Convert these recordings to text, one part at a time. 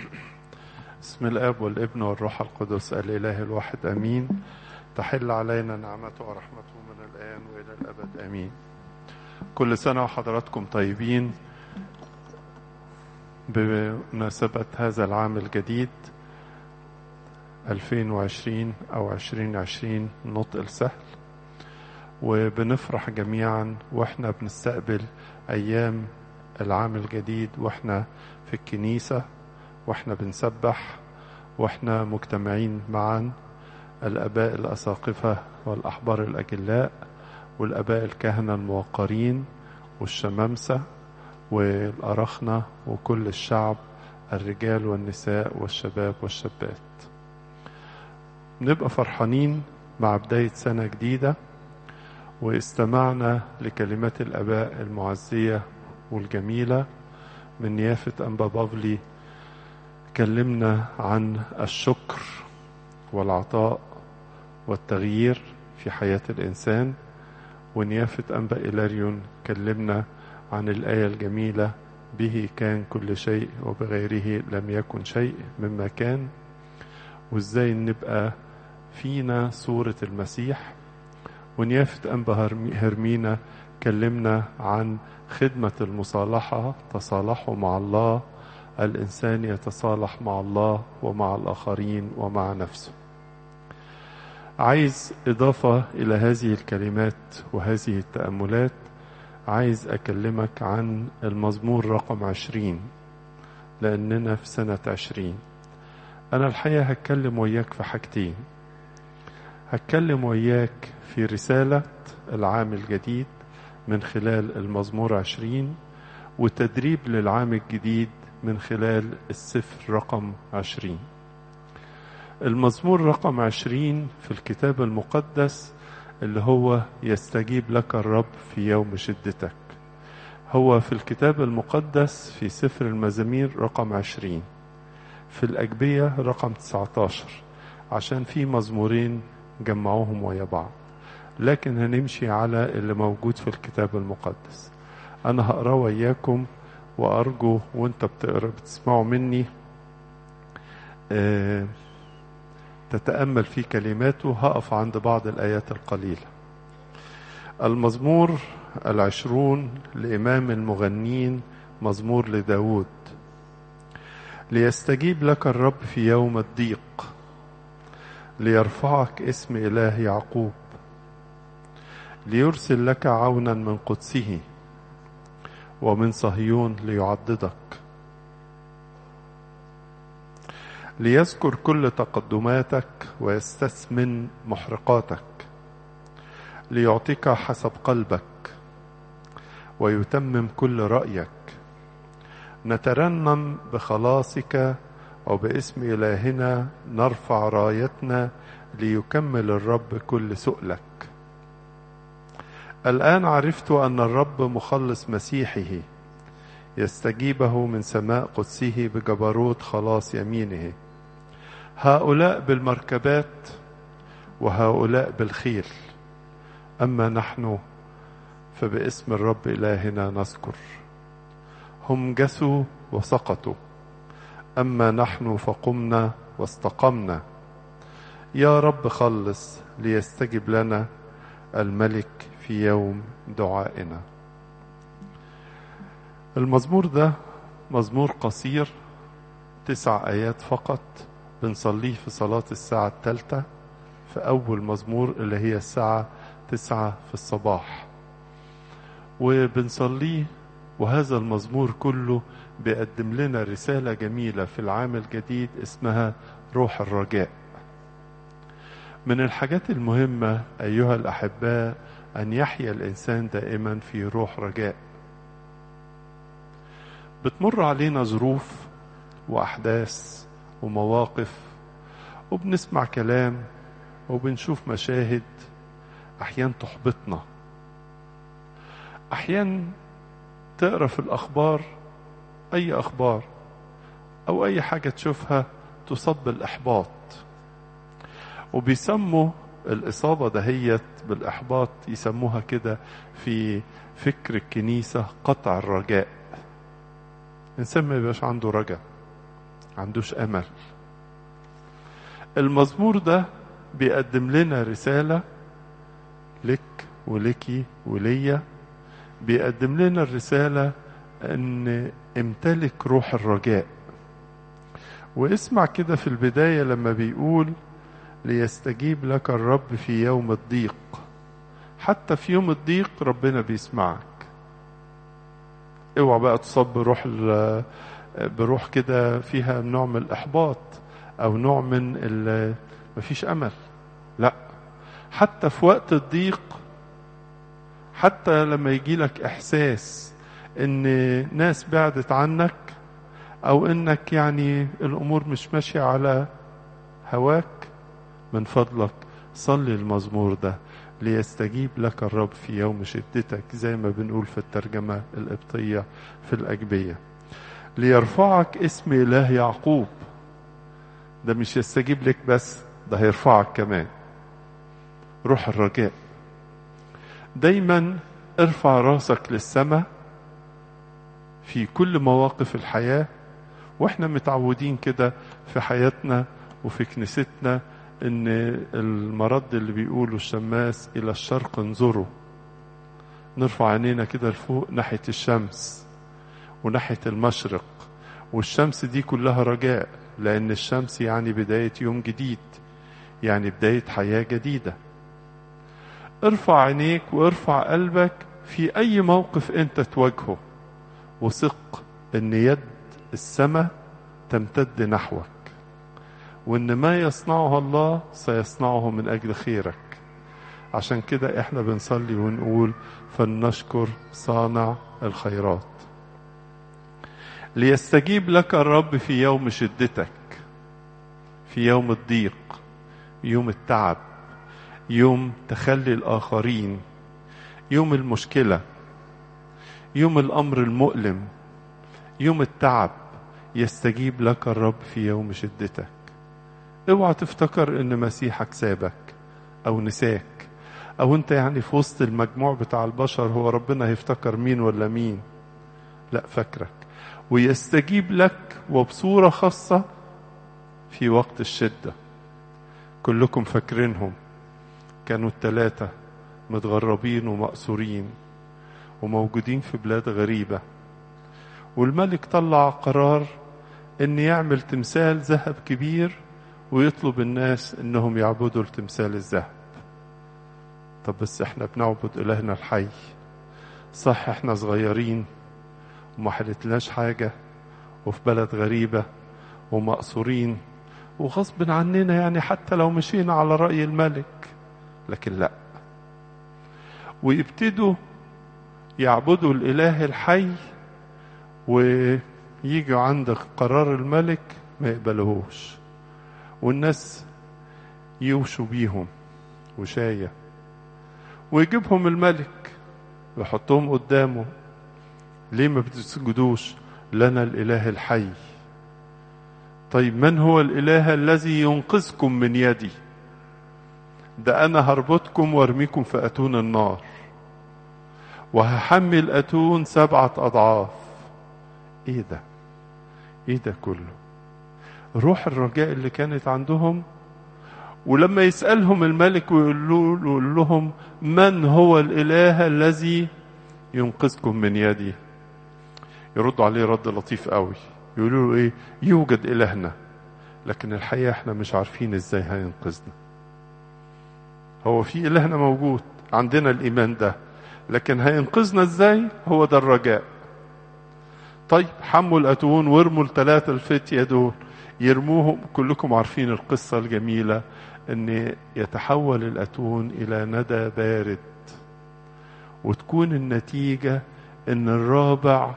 بسم الاب والابن والروح القدس الاله الواحد امين تحل علينا نعمته ورحمته من الان والى الابد امين كل سنه وحضراتكم طيبين بمناسبه هذا العام الجديد 2020 او 2020 نطق السهل وبنفرح جميعا واحنا بنستقبل ايام العام الجديد واحنا في الكنيسه واحنا بنسبح واحنا مجتمعين معا الاباء الاساقفه والاحبار الاجلاء والاباء الكهنه الموقرين والشمامسه والارخنه وكل الشعب الرجال والنساء والشباب والشابات نبقى فرحانين مع بدايه سنه جديده واستمعنا لكلمات الاباء المعزيه والجميله من نيافه انبا بافلي كلمنا عن الشكر والعطاء والتغيير في حياة الإنسان ونيافة أنبا إلاريون كلمنا عن الآية الجميلة به كان كل شيء وبغيره لم يكن شيء مما كان وإزاي نبقى فينا صورة المسيح ونيافة أنبا هرمينا كلمنا عن خدمة المصالحة تصالحوا مع الله الانسان يتصالح مع الله ومع الاخرين ومع نفسه عايز اضافه الى هذه الكلمات وهذه التاملات عايز اكلمك عن المزمور رقم عشرين لاننا في سنه عشرين انا الحقيقه هتكلم وياك في حاجتين هتكلم وياك في رساله العام الجديد من خلال المزمور عشرين وتدريب للعام الجديد من خلال السفر رقم عشرين المزمور رقم عشرين في الكتاب المقدس اللي هو يستجيب لك الرب في يوم شدتك هو في الكتاب المقدس في سفر المزامير رقم عشرين في الأجبية رقم 19 عشان في مزمورين جمعوهم ويا بعض لكن هنمشي على اللي موجود في الكتاب المقدس أنا هقرأ وياكم وأرجو وأنت بتقرأ بتسمعوا مني آه تتأمل في كلماته هقف عند بعض الآيات القليلة المزمور العشرون لإمام المغنين مزمور لداود ليستجيب لك الرب في يوم الضيق ليرفعك اسم إله يعقوب ليرسل لك عونا من قدسه ومن صهيون ليعضدك ليذكر كل تقدماتك ويستثمن محرقاتك ليعطيك حسب قلبك ويتمم كل رأيك نترنم بخلاصك وباسم إلهنا نرفع رايتنا ليكمل الرب كل سؤلك الآن عرفت أن الرب مخلص مسيحه يستجيبه من سماء قدسه بجبروت خلاص يمينه هؤلاء بالمركبات وهؤلاء بالخيل أما نحن فباسم الرب إلهنا نذكر هم جسوا وسقطوا أما نحن فقمنا واستقمنا يا رب خلص ليستجب لنا الملك في يوم دعائنا المزمور ده مزمور قصير تسع آيات فقط بنصليه في صلاة الساعة الثالثة في أول مزمور اللي هي الساعة تسعة في الصباح وبنصليه وهذا المزمور كله بيقدم لنا رسالة جميلة في العام الجديد اسمها روح الرجاء من الحاجات المهمة أيها الأحباء أن يحيا الإنسان دائما في روح رجاء بتمر علينا ظروف وأحداث ومواقف وبنسمع كلام وبنشوف مشاهد أحيان تحبطنا أحيان تقرأ في الأخبار أي أخبار أو أي حاجة تشوفها تصاب بالإحباط وبيسموا الإصابة دهيت بالإحباط يسموها كده في فكر الكنيسة قطع الرجاء الإنسان ما يبقاش عنده رجاء عندوش امل المزمور ده بيقدم لنا رسالة لك ولكي وليا بيقدم لنا الرسالة ان امتلك روح الرجاء واسمع كده في البداية لما بيقول ليستجيب لك الرب في يوم الضيق حتى في يوم الضيق ربنا بيسمعك اوعى بقى تصاب بروح بروح كده فيها نوع من الاحباط او نوع من مفيش امل لا حتى في وقت الضيق حتى لما يجي لك احساس ان ناس بعدت عنك او انك يعني الامور مش ماشيه على هواك من فضلك صلي المزمور ده ليستجيب لك الرب في يوم شدتك زي ما بنقول في الترجمة القبطية في الأجبية ليرفعك اسم إله يعقوب ده مش يستجيب لك بس ده هيرفعك كمان روح الرجاء دايما ارفع راسك للسماء في كل مواقف الحياة واحنا متعودين كده في حياتنا وفي كنيستنا ان المرد اللي بيقوله الشماس الى الشرق انظروا نرفع عينينا كده لفوق ناحية الشمس وناحية المشرق والشمس دي كلها رجاء لأن الشمس يعني بداية يوم جديد يعني بداية حياة جديدة ارفع عينيك وارفع قلبك في أي موقف أنت تواجهه وثق أن يد السماء تمتد نحوك وان ما يصنعه الله سيصنعه من اجل خيرك عشان كده احنا بنصلي ونقول فلنشكر صانع الخيرات ليستجيب لك الرب في يوم شدتك في يوم الضيق يوم التعب يوم تخلي الاخرين يوم المشكله يوم الامر المؤلم يوم التعب يستجيب لك الرب في يوم شدتك اوعى تفتكر ان مسيحك سابك او نساك او انت يعني في وسط المجموع بتاع البشر هو ربنا هيفتكر مين ولا مين لا فاكرك ويستجيب لك وبصورة خاصة في وقت الشدة كلكم فاكرينهم كانوا التلاتة متغربين ومأسورين وموجودين في بلاد غريبة والملك طلع قرار ان يعمل تمثال ذهب كبير ويطلب الناس انهم يعبدوا التمثال الذهب طب بس احنا بنعبد الهنا الحي صح احنا صغيرين وما حلتناش حاجة وفي بلد غريبة ومقصورين وغصب عننا يعني حتى لو مشينا على رأي الملك لكن لا ويبتدوا يعبدوا الإله الحي ويجوا عند قرار الملك ما يقبلوهوش والناس يوشوا بيهم وشاية ويجيبهم الملك ويحطهم قدامه ليه ما بتسجدوش لنا الإله الحي طيب من هو الإله الذي ينقذكم من يدي ده أنا هربطكم وارميكم في أتون النار وهحمل أتون سبعة أضعاف إيه ده إيه ده كله روح الرجاء اللي كانت عندهم ولما يسألهم الملك ويقول لهم من هو الإله الذي ينقذكم من يدي يردوا عليه رد لطيف قوي يقولوا له ايه يوجد إلهنا لكن الحقيقة احنا مش عارفين ازاي هينقذنا هو في إلهنا موجود عندنا الإيمان ده لكن هينقذنا ازاي هو ده الرجاء طيب حموا الأتون وارموا الثلاثة الفتية دول يرموهم كلكم عارفين القصة الجميلة ان يتحول الأتون إلى ندى بارد وتكون النتيجة ان الرابع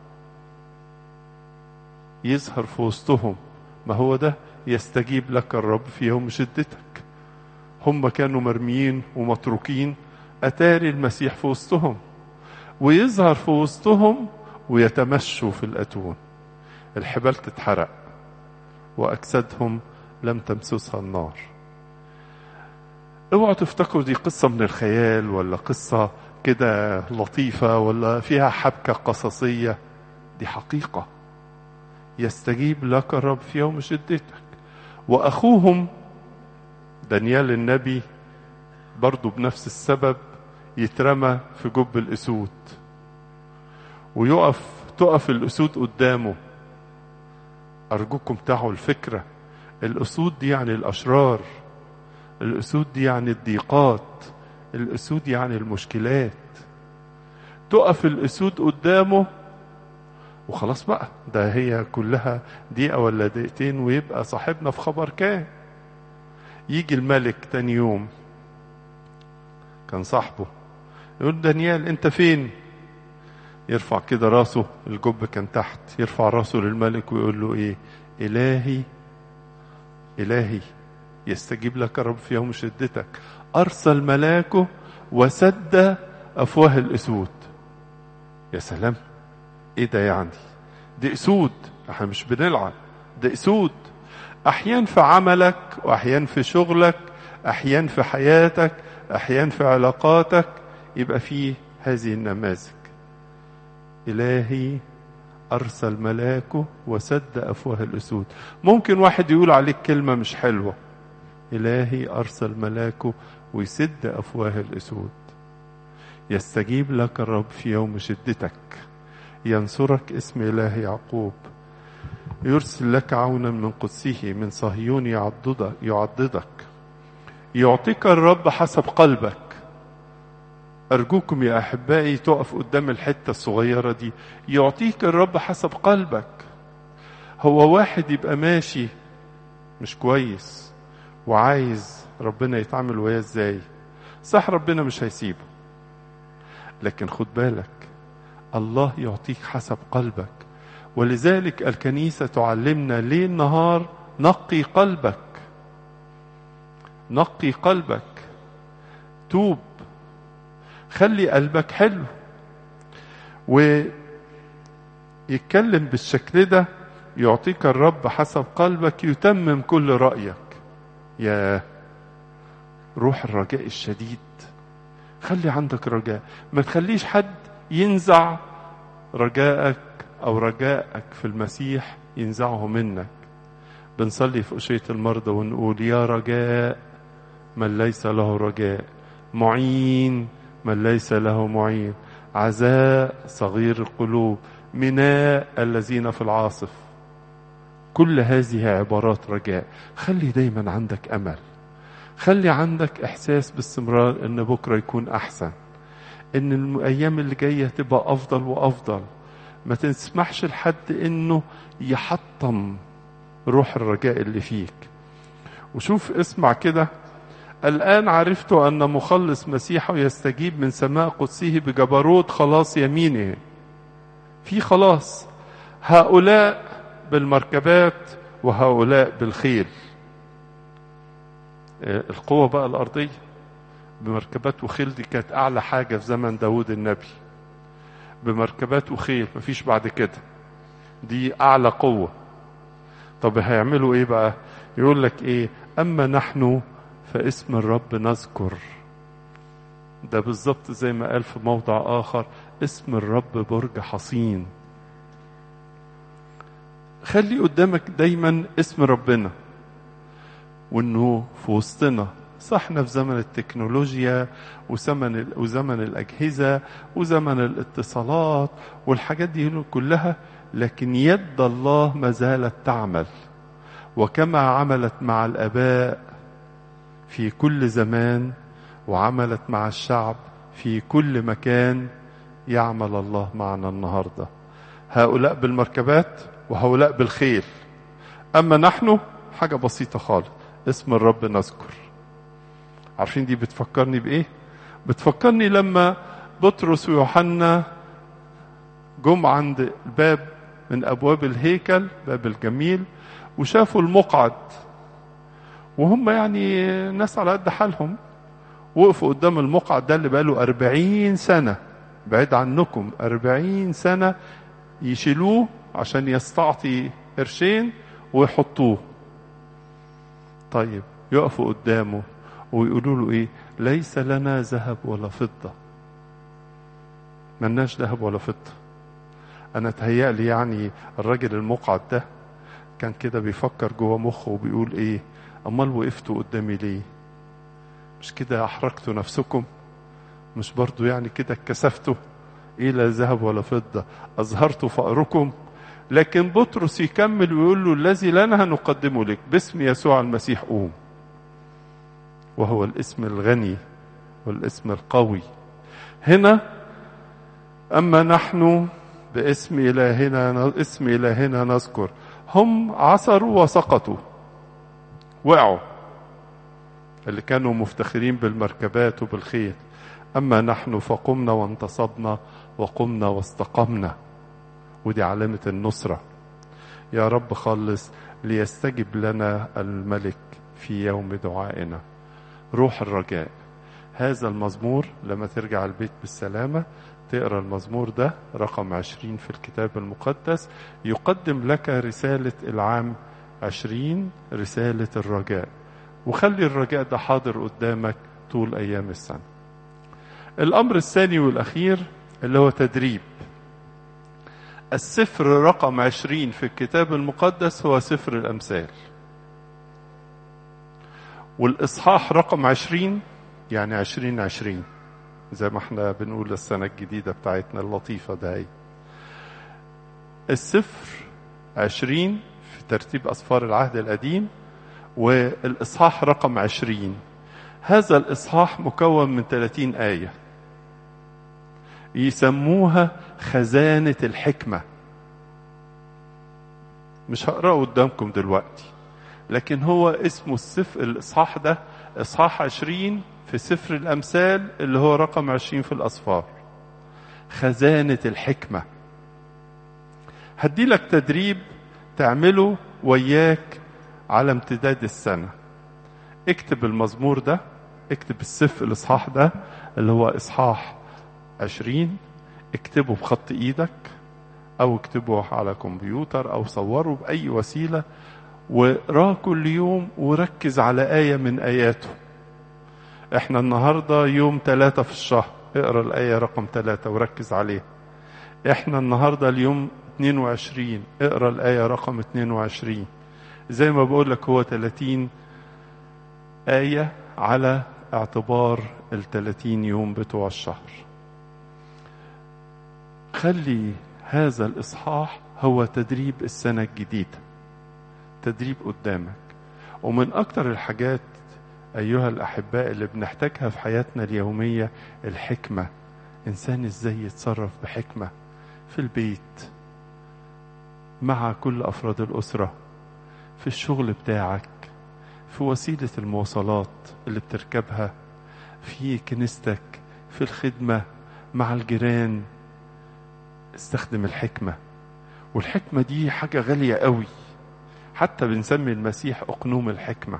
يظهر في وسطهم ما هو ده يستجيب لك الرب في يوم شدتك هم كانوا مرميين ومتروكين أتاري المسيح في وسطهم ويظهر في وسطهم ويتمشوا في الأتون الحبال تتحرق وأجسادهم لم تمسسها النار اوعوا تفتكروا دي قصة من الخيال ولا قصة كده لطيفة ولا فيها حبكة قصصية دي حقيقة يستجيب لك الرب في يوم شدتك وأخوهم دانيال النبي برضه بنفس السبب يترمى في جب الأسود ويقف تقف الأسود قدامه أرجوكم تعوا الفكرة الأسود دي يعني الأشرار الأسود دي يعني الضيقات الأسود يعني المشكلات تقف الأسود قدامه وخلاص بقى ده هي كلها دقيقة ولا دقيقتين ويبقى صاحبنا في خبر كان يجي الملك تاني يوم كان صاحبه يقول دانيال انت فين يرفع كده راسه الجب كان تحت يرفع راسه للملك ويقول له ايه الهي الهي يستجيب لك الرب في يوم شدتك ارسل ملاكه وسد افواه الاسود يا سلام ايه ده يعني دي اسود احنا مش بنلعب ده اسود احيان في عملك واحيان في شغلك احيان في حياتك احيان في علاقاتك يبقى فيه هذه النماذج الهي ارسل ملاكه وسد افواه الاسود ممكن واحد يقول عليك كلمه مش حلوه الهي ارسل ملاكه ويسد افواه الاسود يستجيب لك الرب في يوم شدتك ينصرك اسم اله يعقوب يرسل لك عونا من قدسه من صهيون يعضدك يعضدك يعطيك الرب حسب قلبك أرجوكم يا أحبائي تقف قدام الحتة الصغيرة دي يعطيك الرب حسب قلبك هو واحد يبقى ماشي مش كويس وعايز ربنا يتعامل وياه ازاي صح ربنا مش هيسيبه لكن خد بالك الله يعطيك حسب قلبك ولذلك الكنيسة تعلمنا ليل نهار نقي قلبك نقي قلبك توب خلي قلبك حلو ويتكلم بالشكل ده يعطيك الرب حسب قلبك يتمم كل رأيك يا روح الرجاء الشديد خلي عندك رجاء ما تخليش حد ينزع رجائك او رجائك في المسيح ينزعه منك بنصلي في أشية المرضى ونقول يا رجاء من ليس له رجاء معين من ليس له معين عزاء صغير القلوب مناء الذين في العاصف كل هذه عبارات رجاء خلي دايما عندك امل خلي عندك احساس باستمرار ان بكره يكون احسن ان الايام اللي جايه تبقى افضل وافضل ما تسمحش لحد انه يحطم روح الرجاء اللي فيك وشوف اسمع كده الآن عرفت أن مخلص مسيحه يستجيب من سماء قدسه بجبروت خلاص يمينه في خلاص هؤلاء بالمركبات وهؤلاء بالخيل القوة بقى الأرضية بمركبات وخيل دي كانت أعلى حاجة في زمن داود النبي بمركبات وخيل مفيش بعد كده دي أعلى قوة طب هيعملوا إيه بقى يقول لك إيه أما نحن فاسم الرب نذكر ده بالظبط زي ما قال في موضع آخر اسم الرب برج حصين خلي قدامك دايما اسم ربنا وانه في وسطنا صح احنا في زمن التكنولوجيا وزمن وزمن الاجهزه وزمن الاتصالات والحاجات دي كلها لكن يد الله ما زالت تعمل وكما عملت مع الاباء في كل زمان وعملت مع الشعب في كل مكان يعمل الله معنا النهارده هؤلاء بالمركبات وهؤلاء بالخيل اما نحن حاجه بسيطه خالص اسم الرب نذكر عارفين دي بتفكرني بايه بتفكرني لما بطرس ويوحنا جم عند الباب من ابواب الهيكل باب الجميل وشافوا المقعد وهم يعني ناس على قد حالهم وقفوا قدام المقعد ده اللي بقاله أربعين سنة بعيد عنكم أربعين سنة يشيلوه عشان يستعطي قرشين ويحطوه طيب يقفوا قدامه ويقولوا له ايه ليس لنا ذهب ولا فضة ملناش ذهب ولا فضة انا تهيألي يعني الراجل المقعد ده كان كده بيفكر جوه مخه وبيقول ايه امال وقفتوا قدامي ليه مش كده احرجتوا نفسكم مش برضو يعني كده اتكسفتوا ايه لا ذهب ولا فضة اظهرت فقركم لكن بطرس يكمل ويقول له الذي لنا نقدمه لك باسم يسوع المسيح قوم وهو الاسم الغني والاسم القوي هنا اما نحن باسم الهنا اسم الهنا نذكر هم عثروا وسقطوا وقعوا اللي كانوا مفتخرين بالمركبات وبالخيل اما نحن فقمنا وانتصبنا وقمنا واستقمنا ودي علامه النصره يا رب خلص ليستجب لنا الملك في يوم دعائنا روح الرجاء هذا المزمور لما ترجع البيت بالسلامه تقرا المزمور ده رقم عشرين في الكتاب المقدس يقدم لك رسالة العام عشرين رسالة الرجاء وخلي الرجاء ده حاضر قدامك طول أيام السنة الأمر الثاني والأخير اللي هو تدريب السفر رقم عشرين في الكتاب المقدس هو سفر الأمثال والإصحاح رقم عشرين يعني عشرين عشرين زي ما احنا بنقول السنة الجديدة بتاعتنا اللطيفة ده هي. السفر عشرين في ترتيب أسفار العهد القديم والإصحاح رقم عشرين هذا الإصحاح مكون من 30 آية يسموها خزانة الحكمة مش هقرأه قدامكم دلوقتي لكن هو اسمه السفر الإصحاح ده إصحاح عشرين في سفر الأمثال اللي هو رقم عشرين في الأصفار خزانة الحكمة هدي لك تدريب تعمله وياك على امتداد السنة اكتب المزمور ده اكتب السفر الإصحاح ده اللي هو إصحاح عشرين اكتبه بخط إيدك أو اكتبه على كمبيوتر أو صوره بأي وسيلة واقراه كل يوم وركز على آية من آياته احنا النهاردة يوم ثلاثة في الشهر اقرا الآية رقم ثلاثة وركز عليها احنا النهاردة اليوم 22 اقرا الآية رقم 22 زي ما بقول لك هو 30 آية على اعتبار ال 30 يوم بتوع الشهر خلي هذا الإصحاح هو تدريب السنة الجديدة تدريب قدامك ومن أكتر الحاجات أيها الأحباء اللي بنحتاجها في حياتنا اليومية الحكمة إنسان إزاي يتصرف بحكمة في البيت مع كل أفراد الأسرة في الشغل بتاعك في وسيلة المواصلات اللي بتركبها في كنيستك في الخدمة مع الجيران استخدم الحكمة والحكمة دي حاجة غالية قوي حتى بنسمي المسيح أقنوم الحكمة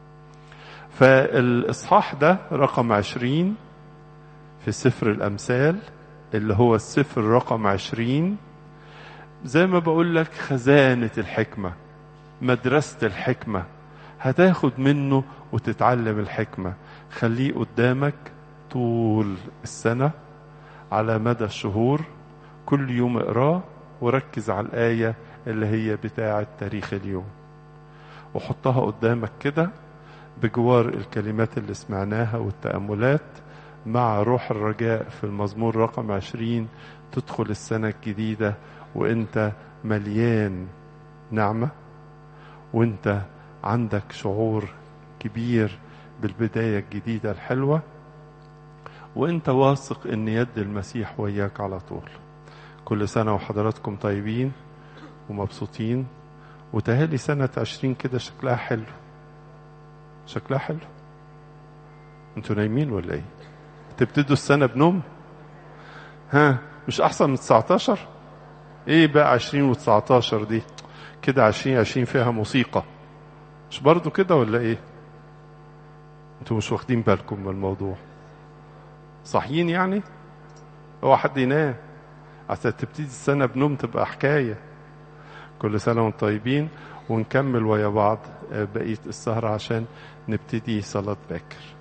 فالإصحاح ده رقم عشرين في سفر الأمثال اللي هو السفر رقم عشرين زي ما بقول لك خزانة الحكمة مدرسة الحكمة هتاخد منه وتتعلم الحكمة خليه قدامك طول السنة على مدى الشهور كل يوم اقراه وركز على الآية اللي هي بتاعة تاريخ اليوم وحطها قدامك كده بجوار الكلمات اللي سمعناها والتأملات مع روح الرجاء في المزمور رقم عشرين تدخل السنة الجديدة وانت مليان نعمة وانت عندك شعور كبير بالبداية الجديدة الحلوة وانت واثق ان يد المسيح وياك على طول كل سنة وحضراتكم طيبين ومبسوطين وتهالي سنة عشرين كده شكلها حلو شكلها حلو انتوا نايمين ولا ايه تبتدوا السنة بنوم ها مش احسن من 19 ايه بقى 20 و19 دي كده 20 20 فيها موسيقى مش برضو كده ولا ايه انتوا مش واخدين بالكم من الموضوع صاحيين يعني هو حد ينام عشان تبتدي السنة بنوم تبقى حكاية كل سنة وانتم طيبين ونكمل ويا بعض بقية السهرة عشان نبتدي صلاة باكر